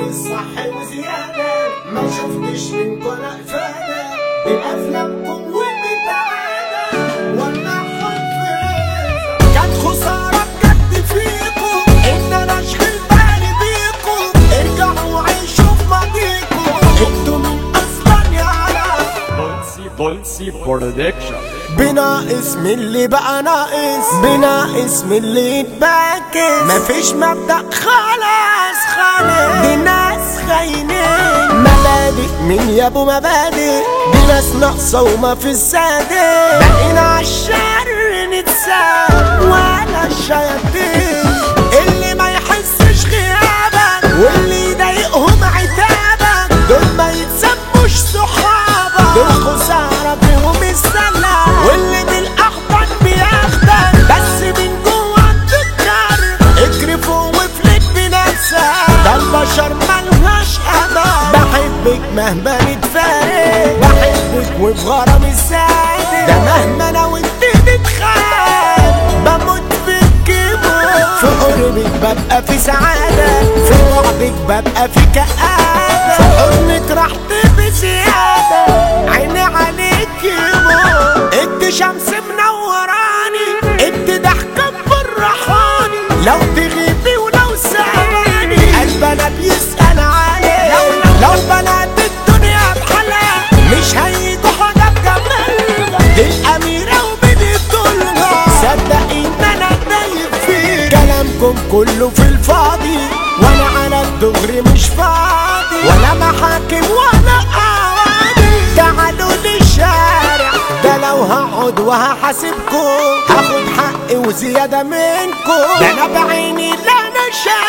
الصح وزيادة ما شفتش منكم ولا إفادة بأفلامكم والمتعادة ولا حرفية كانت خسارة بجد فيكم إن أنا أشغل بالي بيكم ارجعوا عيشوا في ماضيكم انتوا من أصلا يا عالم بولسي بولسي برودكشن بناقص من اللي بقى ناقص بناقص من اللي يتباكس مفيش مبدأ خلاص خالص دي ناس خاينين مبادئ من يا ابو مبادئ دي ناس ناقصة وما في الصادق بقينا عالشر نتساب ولا الشياطين اللي ما يحسش غيابك واللي يضايقهم عتابك دول ما يتسموش صحابك دول خسارة فيهم السلام واللي بالاحضان بياخدك بس من جوه بتتكر اجري فوق وفلت بنفسك ده البشر ملهاش امان بحبك مهما نتفارق بحبك وفي غرام السعادة ده مهما انا وانت نتخانق بموت فيك موت في قربك ببقى في سعادة في بعدك ببقى في كآبة في حضنك راحتي بزيادة عيني عليك موت انت شمس منوراني انت ضحكة مفرحاني لو تغيبي ولو سألاني قلبنا بيسأل عليك لو, لو بنات الدنيا بحالها مش هيجوا حاجة بجمالها دي الأميرة وبنتولها صدقين انا دايب فيك كلامكم كله في الفاضي وانا على الدغري مش فاضي ولا محاكم ولا قواضي تعالوا للشارع ده لو هقعد وهحاسبكم هاخد حقي وزيادة منكم ده انا بعيني لا انا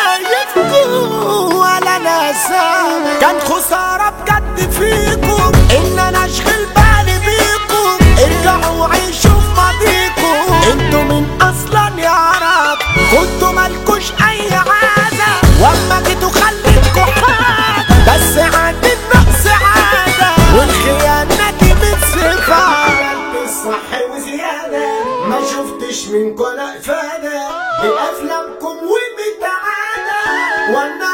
شايفكم ولا انا سامع كان خسارة بجد فيكم ان انا اشغل بالي بيكم ارجعوا عيشوا في ماضيكم انتوا من اصلا يا عرب كنتوا مالكوش اي عادة واما جيتوا خليتكوا حاجة بس عندي النقص عادة والخيانة دي بتصفى الصح وزيادة ما شفتش منكم ولا افادة بافلامكم وبتعادة وانا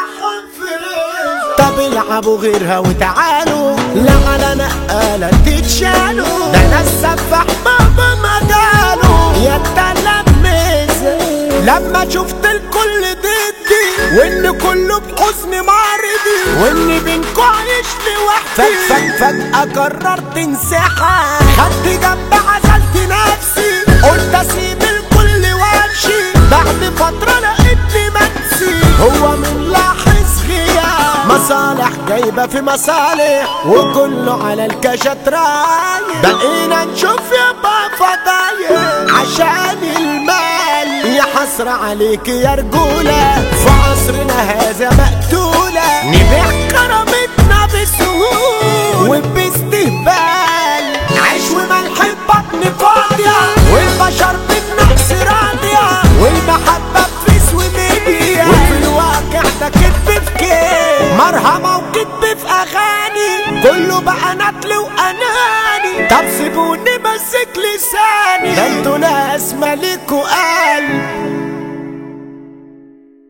حفظ طب العبوا غيرها وتعالوا لا على نقالة تتشالوا ده انا السفاح بابا مجاله يا التلمس لما شفت الكل ضدي وان كله بحزن مرضي وان بينكوا عايش لوحدي فجأة فجأة قررت انسحب خدت جنب عزلت نفسي قلت اسيب الكل وامشي بعد فترة لقيتني منسي هو من لاحظ غياب مصالح جايبة في مصالح وكله على الكاشات رايح بقينا نشوف يابا فضايح عشان المال يا حسرة عليك يا رجولة في عصرنا هذا مقتولة نبيع كرامتنا بسهولة وباستهبال عيش وملح بطن فاضية والبشر بالنقص راضية والمحبة بفيس وميديا وفي الواقع ده كدب في كيف مرهمة وكدب في أغاني كله بقى نتل وأناني طب سيبوني مسك لساني ده انتوا ناس ملك وقلب